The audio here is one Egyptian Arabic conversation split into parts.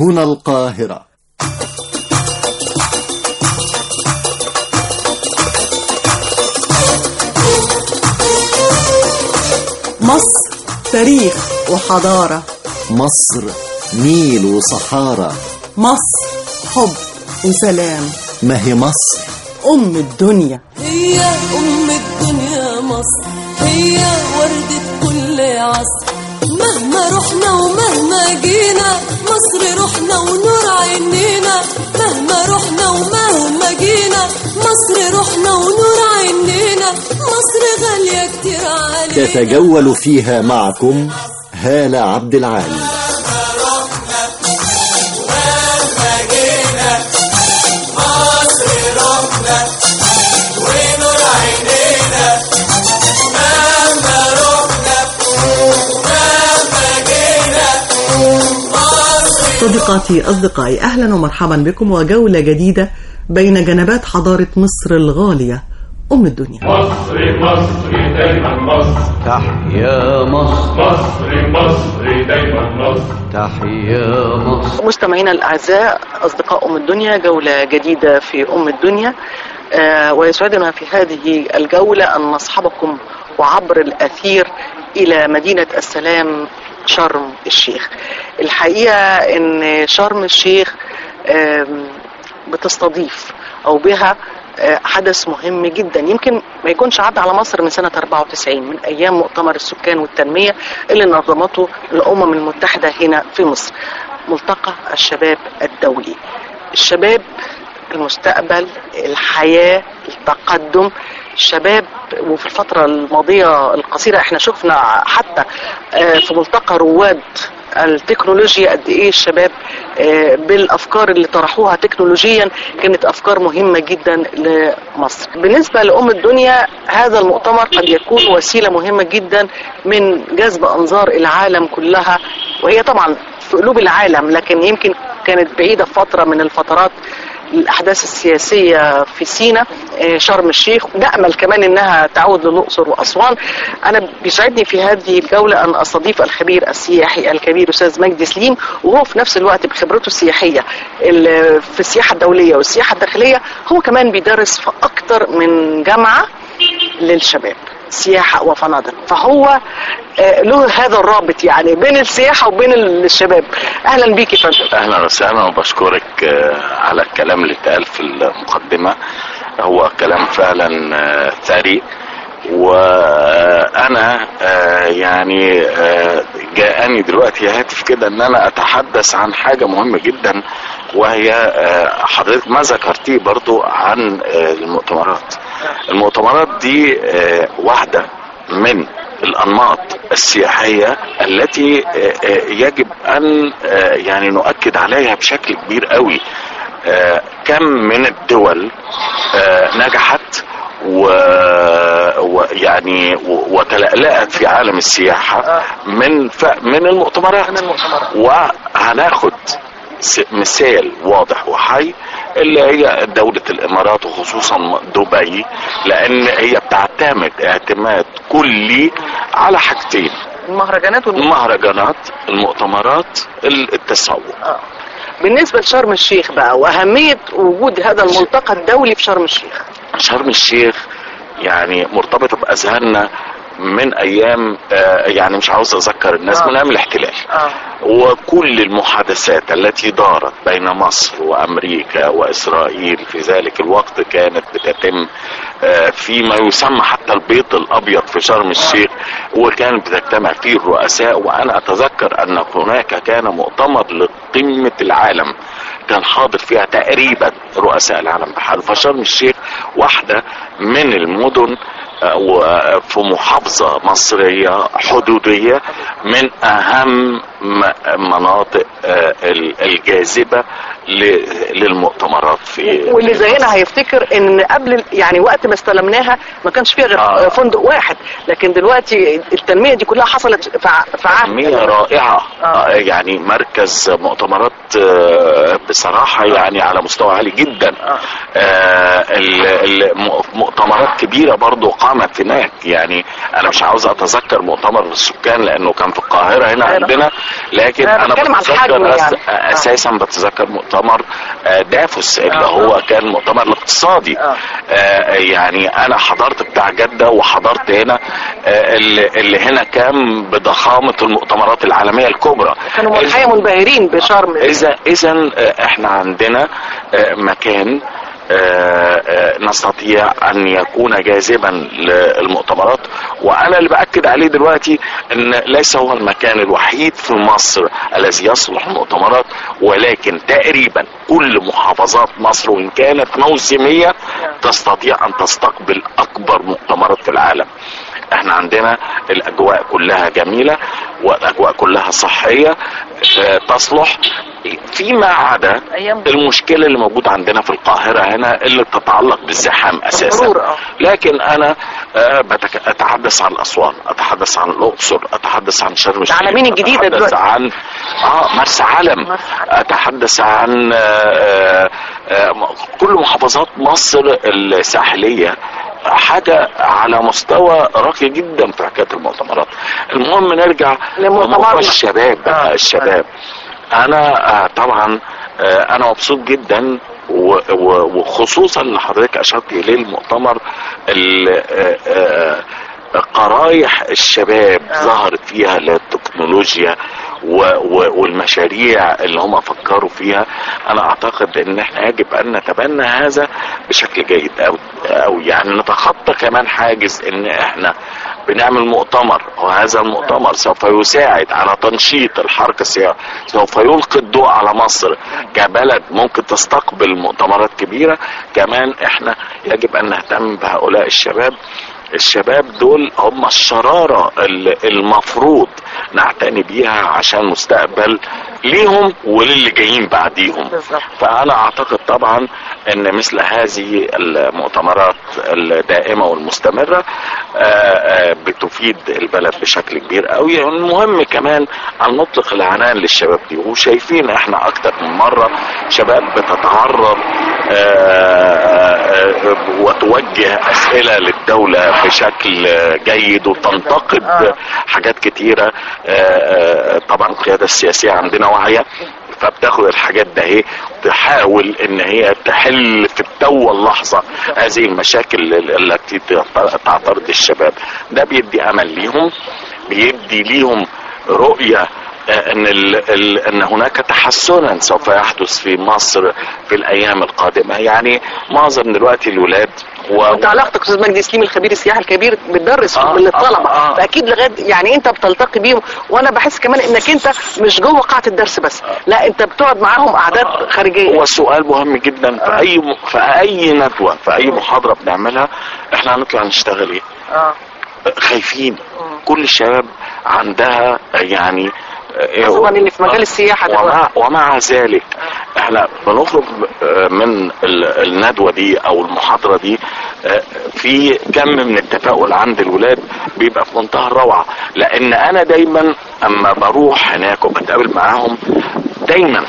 هنا القاهرة مصر تاريخ وحضارة مصر نيل وصحارى مصر حب وسلام ما هي مصر أم الدنيا هي أم الدنيا مصر هي وردة كل عصر مهما رحنا ومهما جينا مصر رحنا ونور عينينا مهما رحنا ومهما جينا مصر رحنا ونور عينينا مصر غالية كتير علينا تتجول فيها معكم هالة عبد العال صديقاتي أصدقائي أهلا ومرحبا بكم وجولة جديدة بين جنبات حضارة مصر الغالية أم الدنيا مصر مصر دايما مصر تحيا مصر مصر مصر دايما مصر تحيا مصر مستمعينا الأعزاء أصدقاء أم الدنيا جولة جديدة في أم الدنيا آه، ويسعدنا في هذه الجولة أن نصحبكم وعبر الأثير إلى مدينة السلام شرم الشيخ الحقيقة أن شرم الشيخ آم، بتستضيف أو بها آه، حدث مهم جدا يمكن ما يكونش عدى على مصر من سنة 94 من أيام مؤتمر السكان والتنمية اللي نظمته الأمم المتحدة هنا في مصر ملتقى الشباب الدولي الشباب المستقبل الحياة التقدم الشباب وفي الفترة الماضية القصيرة احنا شفنا حتى آه، في ملتقى رواد التكنولوجيا قد ايه الشباب آه، بالافكار اللي طرحوها تكنولوجيا كانت افكار مهمه جدا لمصر. بالنسبه لام الدنيا هذا المؤتمر قد يكون وسيله مهمه جدا من جذب انظار العالم كلها وهي طبعا في قلوب العالم لكن يمكن كانت بعيده فتره من الفترات الاحداث السياسيه في سينا آه، شرم الشيخ نامل كمان انها تعود للاقصر واسوان انا بيسعدني في هذه الجوله ان استضيف الخبير السياحي الكبير استاذ مجدي سليم وهو في نفس الوقت بخبرته السياحيه ال- في السياحه الدوليه والسياحه الداخليه هو كمان بيدرس في اكتر من جامعه للشباب سياحة وفنادق فهو آه، له هذا الرابط يعني بين السياحة وبين الشباب أهلا بيك يا فندم اهلا وسهلا وبشكرك آه، على الكلام اللي اتقال في المقدمه هو كلام فعلا آه، ثري وانا آه، يعني آه، جاءني دلوقتي هاتف كده ان انا اتحدث عن حاجه مهمه جدا وهي آه، حضرتك ما ذكرتيه برضو عن آه، المؤتمرات المؤتمرات دي آه، واحده من الانماط السياحيه التي آه، آه، يجب ان آه، يعني نؤكد عليها بشكل كبير قوي آه، كم من الدول آه، نجحت و- ويعني و- وتلألأت في عالم السياحة من ف... من المؤتمرات من المؤتمرات. وهناخد س- مثال واضح وحي اللي هي دولة الإمارات وخصوصا دبي لأن هي بتعتمد اعتماد كلي على حاجتين المهرجانات والم... المهرجانات المؤتمرات التسوق آه. بالنسبة لشرم الشيخ بقى وأهمية وجود هذا الملتقى الدولي في شرم الشيخ شرم الشيخ يعني مرتبطة بأذهاننا من أيام آه، يعني مش عاوز أذكر الناس آه. من أيام الاحتلال آه. وكل المحادثات التي دارت بين مصر وامريكا واسرائيل في ذلك الوقت كانت بتتم آه، فيما يسمى حتى البيت الابيض في شرم الشيخ وكانت بتجتمع فيه الرؤساء وانا اتذكر ان هناك كان مؤتمر لقمه العالم كان حاضر فيها تقريبا رؤساء العالم بحاله فشرم الشيخ واحده من المدن آه، وفي محافظة مصرية حدودية من أهم م- مناطق آه، ال- الجاذبة ل- للمؤتمرات في واللي زينا هيفتكر ان قبل يعني وقت ما استلمناها ما كانش فيها غير آه. فندق واحد لكن دلوقتي التنميه دي كلها حصلت في ع- في عهد تنمية رائعة آه. آه، يعني مركز مؤتمرات آه، بصراحة يعني على مستوى عالي جدا آه، ال- ال- مؤتمرات كبيرة برضو قامت هناك يعني أنا مش عاوز أتذكر مؤتمر السكان لأنه كان في القاهرة هنا القاهرة. عندنا لكن أنا انا بتكلم عن بتذكر الحجم أس... يعني. اساسا بتذكر مؤتمر آه، دافوس اللي آه. هو كان مؤتمر الاقتصادي آه. آه، يعني انا حضرت بتاع جده وحضرت هنا آه، اللي اللي هنا كان بضخامه المؤتمرات العالميه الكبرى كانوا الحقيقه منبهرين بشرم اذا اذا احنا عندنا آه، مكان آه، آه، نستطيع ان يكون جاذبا للمؤتمرات وانا اللي باكد عليه دلوقتي ان ليس هو المكان الوحيد في مصر الذي يصلح المؤتمرات ولكن تقريبا كل محافظات مصر وان كانت موسميه تستطيع ان تستقبل اكبر مؤتمرات في العالم احنا عندنا الاجواء كلها جميله والاجواء كلها صحيه آه، تصلح فيما عدا أيام. المشكله اللي موجوده عندنا في القاهره هنا اللي تتعلق بالزحام اساسا مرور، آه. لكن انا آه، بتك... اتحدث عن اسوان اتحدث عن الاقصر اتحدث عن شرم الشيخ العلمين الجديدة أتحدث دلوقتي. عن اه مرسى علم مرسى علم. اتحدث عن آه، آه، آه، كل محافظات مصر الساحليه حاجة على مستوى راقي جدا في حكاية المؤتمرات المهم نرجع لمؤتمرنا. لموضوع الشباب بقى آه. الشباب انا آه، طبعا آه، انا مبسوط جدا و- و- وخصوصا اللي حضرتك اشرت اليه المؤتمر ال- آه، آه، قرايح الشباب ظهرت فيها للتكنولوجيا و- و- والمشاريع اللي هم فكروا فيها انا اعتقد ان احنا يجب ان نتبنى هذا بشكل جيد او او يعني نتخطى كمان حاجز ان احنا بنعمل مؤتمر وهذا المؤتمر سوف يساعد على تنشيط الحركة السياسية سوف يلقي الضوء على مصر كبلد ممكن تستقبل مؤتمرات كبيرة كمان احنا يجب ان نهتم بهؤلاء الشباب الشباب دول هم الشرارة اللي المفروض نعتني بيها عشان مستقبل ليهم وللي جايين بعديهم بالظبط. فأنا أعتقد طبعا أن مثل هذه المؤتمرات الدائمة والمستمرة آه، آه، بتفيد البلد بشكل كبير قوي المهم كمان أن نطلق العنان للشباب دي وشايفين احنا أكتر من مرة شباب بتتعرض آه، آه، وتوجه أسئلة للدولة بشكل جيد وتنتقد آه. حاجات كتيرة آه، آه، طبعا القيادة السياسية عندنا واعية فبتاخد الحاجات ده ايه تحاول ان هي تحل في التو اللحظة هذه المشاكل ال- التي تعترض الشباب ده بيدي امل ليهم بيدي ليهم رؤية آه، ان ال ال ان هناك تحسنا سوف يحدث في مصر في الايام القادمه يعني معظم دلوقتي الولاد و... انت علاقتك استاذ مجدي سليم الخبير السياحي الكبير بتدرس آه، للطلبه آه، آه. فاكيد لغايه يعني انت بتلتقي بيهم وانا بحس كمان انك انت مش جوه قاعه الدرس بس لا انت بتقعد معاهم قعدات خارجيه هو سؤال مهم جدا في اي م... في اي ندوه في اي محاضره بنعملها احنا هنطلع نشتغل ايه اه خايفين كل الشباب عندها يعني خاصة اللي في مجال السياحة ومع, دلوقتي. ومع ذلك احنا بنخرج من ال- الندوة دي او المحاضرة دي اه، في كم من التفاؤل عند الولاد بيبقى في منتهى الروعة لان انا دايما اما بروح هناك وبتقابل معاهم دايما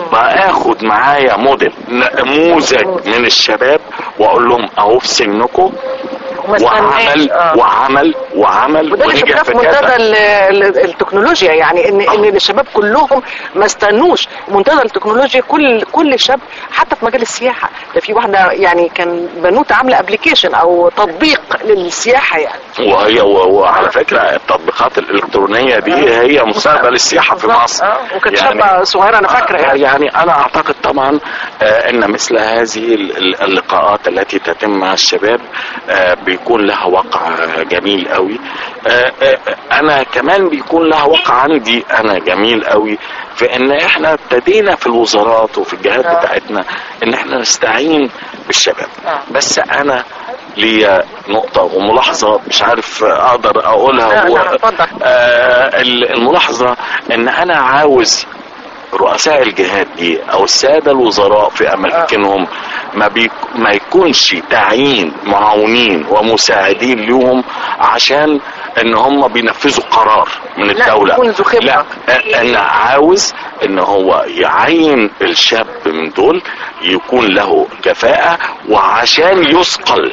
باخد معايا موديل نموذج من الشباب واقول لهم اهو في سنكم وما استناش. وعمل آه. وعمل وعمل وده اللي شفناه في منتدى ال- ال- التكنولوجيا يعني ان ان الشباب كلهم ما استنوش منتدى التكنولوجيا كل كل شاب حتى في مجال السياحه ده في واحده يعني كان بنوته عامله ابلكيشن او تطبيق للسياحه يعني وهي و- وعلى فكره التطبيقات الالكترونيه دي هي مستقبل السياحه في بالظبط. مصر آه، وكانت شابه صغيره انا فاكره يعني يعني انا اعتقد طبعا آه، ان مثل هذه ال- ال- اللقاءات التي تتم مع الشباب آه، بيكون لها وقع جميل قوي آه، آه، انا كمان بيكون لها وقع عندي انا جميل قوي في ان احنا ابتدينا في الوزارات وفي الجهات آه. بتاعتنا ان احنا نستعين بالشباب آه. بس انا ليا نقطة وملاحظة مش عارف اقدر اقولها لا، هو- لا، اتفضل. آه، الملاحظة ان انا عاوز رؤساء الجهات دي او الساده الوزراء في اماكنهم ما بيك ما يكونش تعيين معاونين ومساعدين لهم عشان ان هم بينفذوا قرار من لا، الدوله يكون ذو خبرة. لا آه، انا عاوز ان هو يعين الشاب من دول يكون له كفاءه وعشان يثقل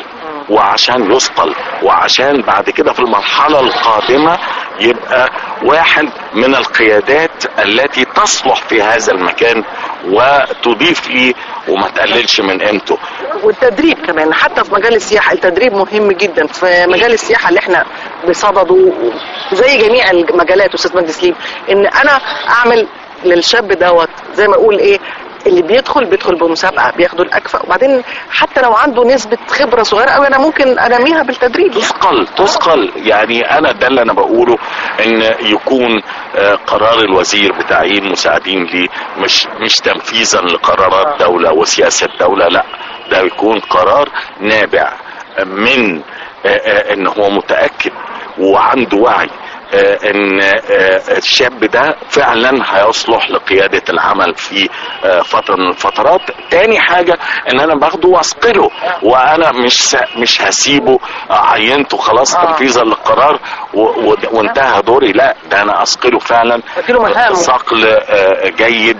وعشان يثقل وعشان بعد كده في المرحله القادمه يبقى واحد من القيادات التي تصلح في هذا المكان وتضيف ليه وما تقللش من قيمته والتدريب كمان حتى في مجال السياحه التدريب مهم جدا في مجال السياحه اللي احنا بصدده زي جميع المجالات استاذ مجدي سليم ان انا اعمل للشاب دوت زي ما اقول ايه اللي بيدخل بيدخل بمسابقه بياخدوا الاكفأ وبعدين حتى لو عنده نسبه خبره صغيره قوي انا ممكن انميها بالتدريب تثقل تثقل يعني انا ده اللي انا بقوله ان يكون آه، قرار الوزير بتعيين مساعدين ليه مش مش تنفيذا لقرارات دوله وسياسه دوله لا ده يكون قرار نابع من آه، آه، ان هو متاكد وعنده وعي آه، ان آه، الشاب ده فعلا هيصلح لقيادة العمل في آه، فترة من الفترات تاني حاجة ان انا باخده واثقله وانا مش س- مش هسيبه آه، عينته خلاص آه. تنفيذا للقرار و- و- وانتهى دوري لا ده انا اثقله فعلا أديله مهام. صقل آه، جيد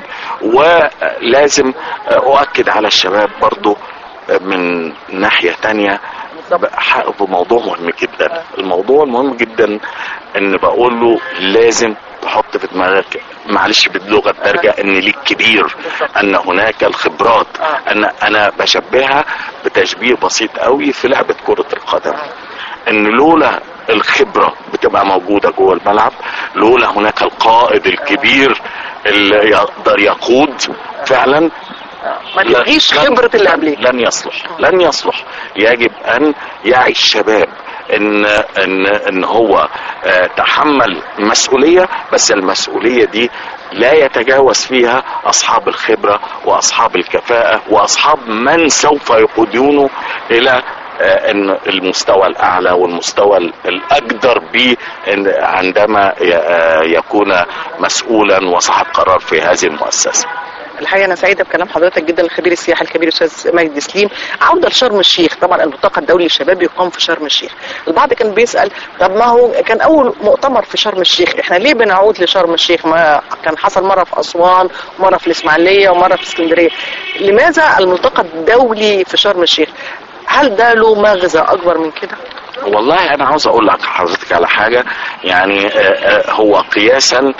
ولازم آه، اؤكد على الشباب برضو آه، من ناحية تانية بحق بموضوع مهم جدا الموضوع المهم جدا ان بقول له لازم تحط في دماغك معلش باللغه الدارجه ان ليك كبير ان هناك الخبرات ان انا بشبهها بتشبيه بسيط قوي في لعبه كره القدم ان لولا الخبره بتبقى موجوده جوه الملعب لولا هناك القائد الكبير اللي يقدر يقود فعلا ما تلغيش لن- خبره اللي قبليك لن يصلح لن يصلح يجب ان يعي الشباب ان ان ان هو آه، تحمل مسؤوليه بس المسؤوليه دي لا يتجاوز فيها اصحاب الخبره واصحاب الكفاءه واصحاب من سوف يقودونه الى آه، ان المستوى الاعلى والمستوى الاقدر به إن عندما ي- آه، يكون مسؤولا وصاحب قرار في هذه المؤسسه الحقيقه انا سعيده بكلام حضرتك جدا الخبير السياحي الكبير استاذ مجدي سليم عوده لشرم الشيخ طبعا الملتقى الدولي للشباب يقام في شرم الشيخ البعض كان بيسال طب ما هو كان اول مؤتمر في شرم الشيخ احنا ليه بنعود لشرم الشيخ ما كان حصل مره في اسوان ومره في الاسماعيليه ومره في اسكندريه لماذا الملتقى الدولي في شرم الشيخ هل ده له مغزى اكبر من كده والله انا عاوز اقول لك حضرتك على حاجه يعني آه، آه، هو قياسا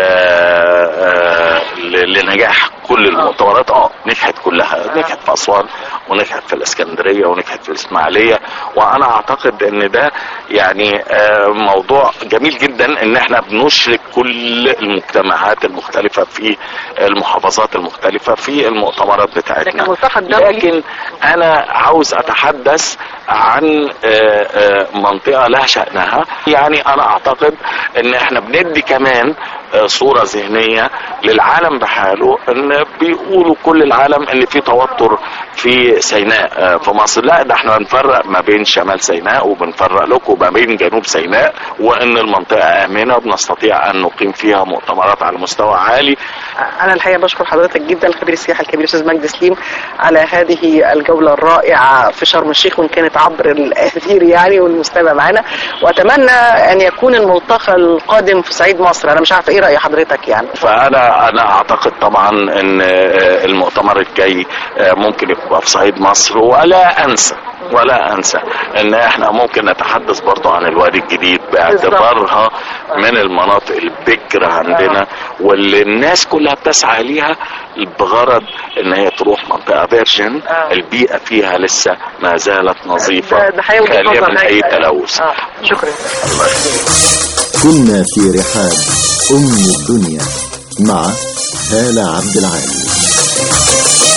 آه، آه، ل- لنجاح كل المؤتمرات اه نجحت كلها نجحت في اسوان ونجحت في الاسكندريه ونجحت في الاسماعيليه وانا اعتقد ان ده يعني آه، موضوع جميل جدا ان احنا بنشرك كل المجتمعات المختلفه في المحافظات المختلفه في المؤتمرات لكن بتاعتنا الملتقى الدولي لكن انا عاوز اتحدث عن آه، آه، منطقه لها شانها يعني انا اعتقد ان احنا بندي كمان آه، صوره ذهنيه للعالم بحاله ان بيقولوا كل العالم ان في توتر في سيناء آه، في مصر لا ده احنا بنفرق ما بين شمال سيناء وبنفرق لكم ما بين جنوب سيناء وان المنطقه امنه وبنستطيع ان نقيم فيها مؤتمرات على مستوى عالي انا الحقيقه بشكر حضرتك جدا الخبير السياحي الكبير استاذ مجدي سليم على هذه الجوله الرائعه في شرم الشيخ وان كانت عبر الاثير يعني والمستمع معنا واتمنى ان يكون الملتقى القادم في صعيد مصر انا مش عارفه ايه راي حضرتك يعني فانا انا اعتقد طبعا ان آه، المؤتمر الجاي آه، ممكن يبقى في صعيد مصر ولا انسى ولا انسى ان احنا ممكن نتحدث برضو عن الوادي الجديد باعتبارها من المناطق البكرة عندنا واللي الناس كلها بتسعى ليها بغرض ان هي تروح منطقة فيرجن آه. البيئة فيها لسه ما زالت ده- نظيفة ده حقيقي وجهة خالية نظر من اي هايلة. تلوث آه، شكرا كنا في رحاب أم الدنيا مع هالة عبد العالي